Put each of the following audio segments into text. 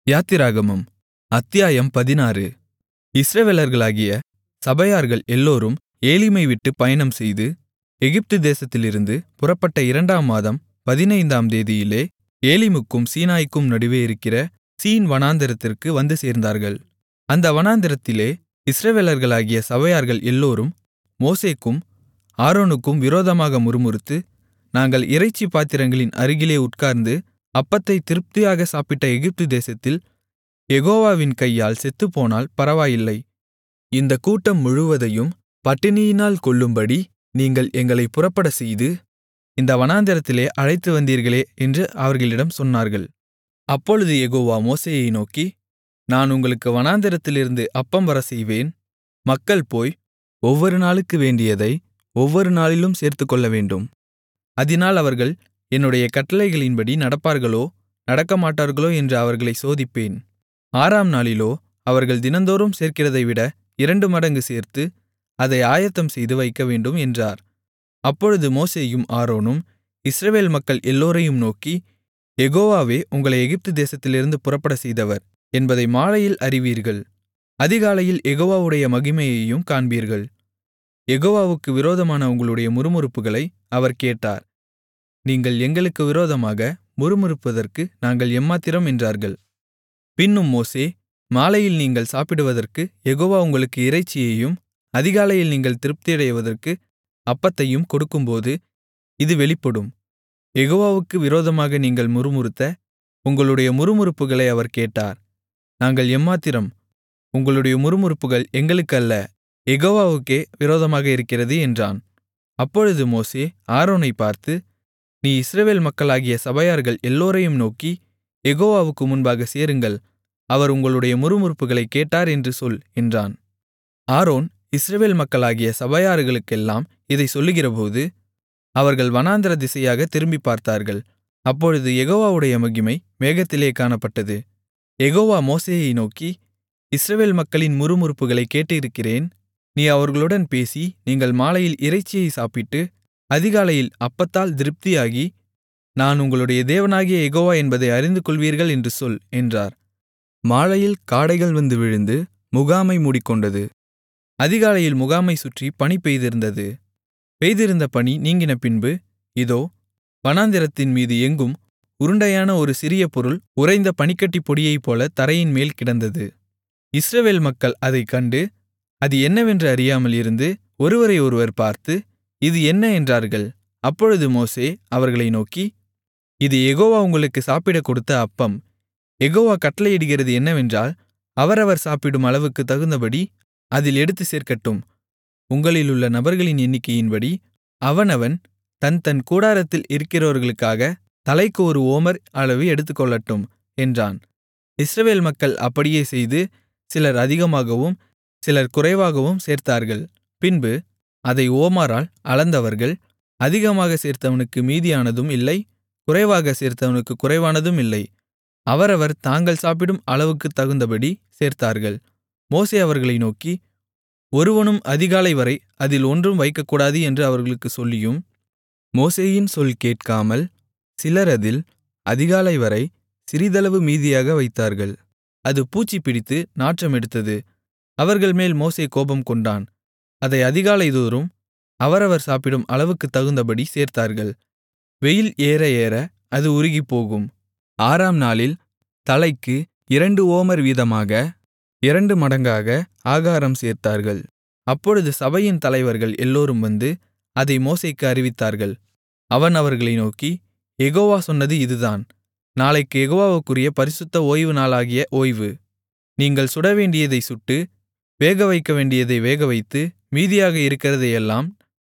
யாத்திராகமம் அத்தியாயம் பதினாறு இஸ்ரவேலர்களாகிய சபையார்கள் எல்லோரும் ஏலிமை விட்டுப் பயணம்செய்து எகிப்து தேசத்திலிருந்து புறப்பட்ட இரண்டாம் மாதம் பதினைந்தாம் தேதியிலே ஏலிமுக்கும் சீனாய்க்கும் நடுவே இருக்கிற சீன் வனாந்திரத்திற்கு வந்து சேர்ந்தார்கள் அந்த வனாந்திரத்திலே இஸ்ரவேலர்களாகிய சபையார்கள் எல்லோரும் மோசேக்கும் ஆரோனுக்கும் விரோதமாக முறுமுறுத்து நாங்கள் இறைச்சி பாத்திரங்களின் அருகிலே உட்கார்ந்து அப்பத்தைத் திருப்தியாகச் சாப்பிட்ட எகிப்து தேசத்தில் யெகோவாவின் கையால் செத்துப்போனால் பரவாயில்லை இந்தக் கூட்டம் முழுவதையும் பட்டினியினால் கொல்லும்படி நீங்கள் எங்களைப் புறப்படச்செய்து இந்த வனாந்திரத்திலே அழைத்து வந்தீர்களே என்று அவர்களிடம் சொன்னார்கள் அப்பொழுது யெகோவா மோசேயை நோக்கி நான் உங்களுக்கு வனாந்திரத்திலிருந்து அப்பம் வரச்செய்வேன் மக்கள் போய் ஒவ்வொரு நாளுக்கு வேண்டியதை ஒவ்வொரு நாளிலும் சேர்த்துக்கொள்ளவேண்டும் அதினால் அவர்கள் என்னுடைய கட்டளைகளின்படி நடப்பார்களோ நடக்கமாட்டார்களோ என்று அவர்களைச் சோதிப்பேன் ஆறாம் நாளிலோ அவர்கள் தினந்தோறும் சேர்க்கிறதைவிட இரண்டு மடங்கு சேர்த்து அதை ஆயத்தம்செய்து வைக்கவேண்டும் என்றார் அப்பொழுது மோசேயும் ஆரோனும் இஸ்ரவேல் மக்கள் எல்லோரையும் நோக்கி யெகோவாவே உங்களை எகிப்து தேசத்திலிருந்து புறப்படச்செய்தவர் என்பதை மாலையில் அறிவீர்கள் அதிகாலையில் யெகோவாவுடைய மகிமையையும் காண்பீர்கள் யெகோவாவுக்கு விரோதமான உங்களுடைய முறுமுறுப்புகளை அவர் கேட்டார் நீங்கள் எங்களுக்கு விரோதமாக முறுமுறுப்பதற்கு நாங்கள் எம்மாத்திரம் என்றார்கள் பின்னும் மோசே மாலையில் நீங்கள் சாப்பிடுவதற்கு யெகோவா உங்களுக்கு இறைச்சியையும் அதிகாலையில் நீங்கள் திருப்தியடைவதற்கு அப்பத்தையும் கொடுக்கும்போது இது வெளிப்படும் யெகோவாவுக்கு விரோதமாக நீங்கள் முறுமுறுத்த உங்களுடைய முறுமுறுப்புகளை அவர் கேட்டார் நாங்கள் எம்மாத்திரம் உங்களுடைய முறுமுறுப்புகள் எங்களுக்கு அல்ல யெகோவாவுக்கே விரோதமாக இருக்கிறது என்றான் அப்பொழுது மோசே ஆரோனைப் பார்த்து நீ இஸ்ரவேல் மக்களாகிய சபையார்கள் எல்லோரையும் நோக்கி யெகோவாவுக்கு முன்பாக சேருங்கள் அவர் உங்களுடைய முறுமுறுப்புகளைக் கேட்டார் என்று சொல் என்றான் ஆரோன் இஸ்ரவேல் மக்களாகிய சபையார்களுக்கெல்லாம் இதைச் சொல்லுகிறபோது அவர்கள் வனாந்திர திசையாக திரும்பிப் பார்த்தார்கள் அப்பொழுது யெகோவாவுடைய மகிமை மேகத்திலே காணப்பட்டது யெகோவா மோசேயை நோக்கி இஸ்ரவேல் மக்களின் முறுமுறுப்புகளைக் கேட்டிருக்கிறேன் நீ அவர்களுடன் பேசி நீங்கள் மாலையில் இறைச்சியை சாப்பிட்டு அதிகாலையில் அப்பத்தால் திருப்தியாகி நான் உங்களுடைய தேவனாகிய யெகோவா என்பதை அறிந்து கொள்வீர்கள் என்று சொல் என்றார் மாலையில் காடைகள் வந்து விழுந்து முகாமை மூடிக்கொண்டது அதிகாலையில் முகாமை சுற்றி பனி பெய்திருந்தது பெய்திருந்த பனி நீங்கின பின்பு இதோ வனாந்திரத்தின் மீது எங்கும் உருண்டையான ஒரு சிறிய பொருள் உறைந்த பனிக்கட்டிப் பொடியைப்போல தரையின் மேல் கிடந்தது இஸ்ரவேல் மக்கள் அதைக் கண்டு அது என்னவென்று அறியாமல் இருந்து ஒருவரை ஒருவர் பார்த்து இது என்ன என்றார்கள் அப்பொழுது மோசே அவர்களை நோக்கி இது யெகோவா உங்களுக்கு சாப்பிடக் கொடுத்த அப்பம் யெகோவா கட்டளையிடுகிறது என்னவென்றால் அவரவர் சாப்பிடும் அளவுக்கு தகுந்தபடி அதில் எடுத்துச் சேர்க்கட்டும் உங்களிலுள்ள நபர்களின் எண்ணிக்கையின்படி அவனவன் தன் தன் கூடாரத்தில் இருக்கிறவர்களுக்காக தலைக்கு ஒரு ஓமர் அளவு எடுத்துக்கொள்ளட்டும் என்றான் இஸ்ரவேல் மக்கள் அப்படியே செய்து சிலர் அதிகமாகவும் சிலர் குறைவாகவும் சேர்த்தார்கள் பின்பு அதை ஓமாரால் அளந்தவர்கள் அதிகமாக சேர்த்தவனுக்கு மீதியானதும் இல்லை குறைவாக சேர்த்தவனுக்கு குறைவானதும் இல்லை அவரவர் தாங்கள் சாப்பிடும் அளவுக்குத் தகுந்தபடி சேர்த்தார்கள் மோசே அவர்களை நோக்கி ஒருவனும் அதிகாலை வரை அதில் ஒன்றும் வைக்கக்கூடாது என்று அவர்களுக்குச் சொல்லியும் மோசேயின் சொல் கேட்காமல் சிலர் அதில் அதிகாலை வரை சிறிதளவு மீதியாக வைத்தார்கள் அது பூச்சி பிடித்து நாற்றம் எடுத்தது அவர்கள் மேல் மோசே கோபம் கொண்டான் அதை அதிகாலை தோறும் அவரவர் சாப்பிடும் அளவுக்குத் தகுந்தபடி சேர்த்தார்கள் வெயில் ஏற ஏற அது உருகிப்போகும் ஆறாம் நாளில் தலைக்கு இரண்டு ஓமர் வீதமாக இரண்டு மடங்காக ஆகாரம் சேர்த்தார்கள் அப்பொழுது சபையின் தலைவர்கள் எல்லோரும் வந்து அதை மோசேக்கு அறிவித்தார்கள் அவன் அவர்களை நோக்கி யெகோவா சொன்னது இதுதான் நாளைக்கு யெகோவாவுக்குரிய பரிசுத்த ஓய்வு நாளாகிய ஓய்வு நீங்கள் சுடவேண்டியதை சுட்டு வேகவைக்க வேண்டியதை வேகவைத்து மீதியாக இருக்கிறதையெல்லாம்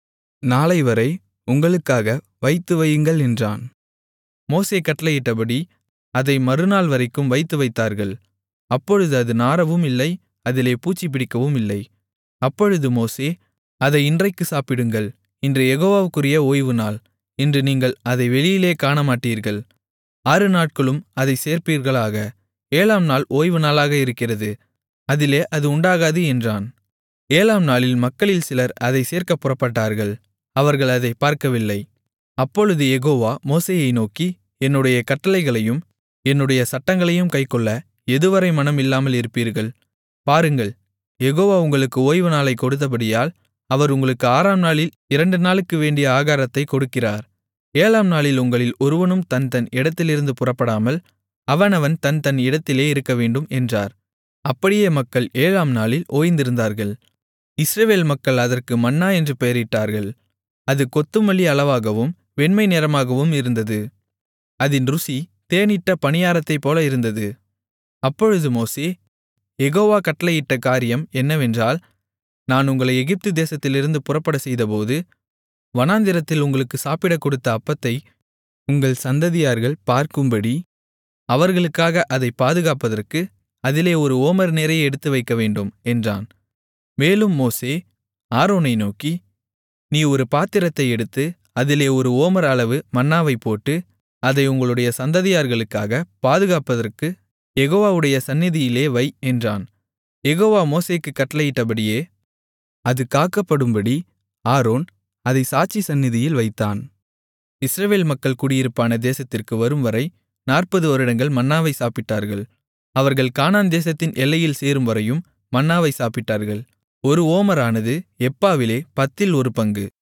நாளைவரை உங்களுக்காக வைத்து வையுங்கள் என்றான் மோசே கட்டளையிட்டபடி அதை மறுநாள் வரைக்கும் வைத்து வைத்தார்கள் அப்பொழுது அது நாறவும் இல்லை அதிலே பூச்சி பிடிக்கவும் இல்லை அப்பொழுது மோசே அதை இன்றைக்கு சாப்பிடுங்கள் இன்று யெகோவாவுக்குரிய ஓய்வு நாள் இன்று நீங்கள் அதை வெளியிலே காணமாட்டீர்கள் ஆறு நாட்களும் அதை சேர்ப்பீர்களாக ஏழாம் நாள் ஓய்வு நாளாக இருக்கிறது அதிலே அது உண்டாகாது என்றான் ஏழாம் நாளில் மக்களில் சிலர் அதை சேர்க்கப் புறப்பட்டார்கள் அவர்கள் அதை பார்க்கவில்லை அப்பொழுது யெகோவா மோசேயை நோக்கி என்னுடைய கட்டளைகளையும் என்னுடைய சட்டங்களையும் கைக்கொள்ள எதுவரை மனம் இல்லாமல் இருப்பீர்கள் பாருங்கள் யெகோவா உங்களுக்கு ஓய்வு நாளைக் கொடுத்தபடியால் அவர் உங்களுக்கு ஆறாம் நாளில் இரண்டு நாளுக்கு வேண்டிய ஆகாரத்தைக் கொடுக்கிறார் ஏழாம் நாளில் உங்களில் ஒருவனும் தன் தன் இடத்திலிருந்து புறப்படாமல் அவனவன் தன் தன் இடத்திலே இருக்கவேண்டும் என்றார் அப்படியே மக்கள் ஏழாம் நாளில் ஓய்ந்திருந்தார்கள் இஸ்ரவேல் மக்கள் அதற்கு மன்னா என்று பெயரிட்டார்கள் அது கொத்துமல்லி அளவாகவும் வெண்மை நிறமாகவும் இருந்தது அதின் ருசி தேனிட்ட பணியாரத்தைப் போல இருந்தது அப்பொழுது மோசே யெகோவா கட்டளையிட்ட காரியம் என்னவென்றால் நான் உங்களை எகிப்து தேசத்திலிருந்து புறப்படச் செய்தபோது வனாந்திரத்தில் உங்களுக்கு சாப்பிடக் கொடுத்த அப்பத்தை உங்கள் சந்ததியார்கள் பார்க்கும்படி அவர்களுக்காக அதைப் பாதுகாப்பதற்கு அதிலே ஒரு ஓமர் நிறைய எடுத்து வைக்கவேண்டும் என்றான் மேலும் மோசே ஆரோனை நோக்கி நீ ஒரு பாத்திரத்தை எடுத்து அதிலே ஒரு ஓமர் அளவு மன்னாவைப் போட்டு அதை உங்களுடைய சந்ததியார்களுக்காக பாதுகாப்பதற்கு யெகோவாவுடைய சந்நிதியிலே வை என்றான் யெகோவா மோசேக்குக் கட்டளையிட்டபடியே அது காக்கப்படும்படி ஆரோன் அதை சாட்சி சந்நிதியில் வைத்தான் இஸ்ரவேல் மக்கள் குடியிருப்பான தேசத்திற்கு வரும்வரை நாற்பது வருடங்கள் மன்னாவை சாப்பிட்டார்கள் அவர்கள் கானான் தேசத்தின் எல்லையில் சேரும்வரையும் மன்னாவை சாப்பிட்டார்கள் ஒரு ஓமரானது எப்பாவிலே பத்தில் ஒரு பங்கு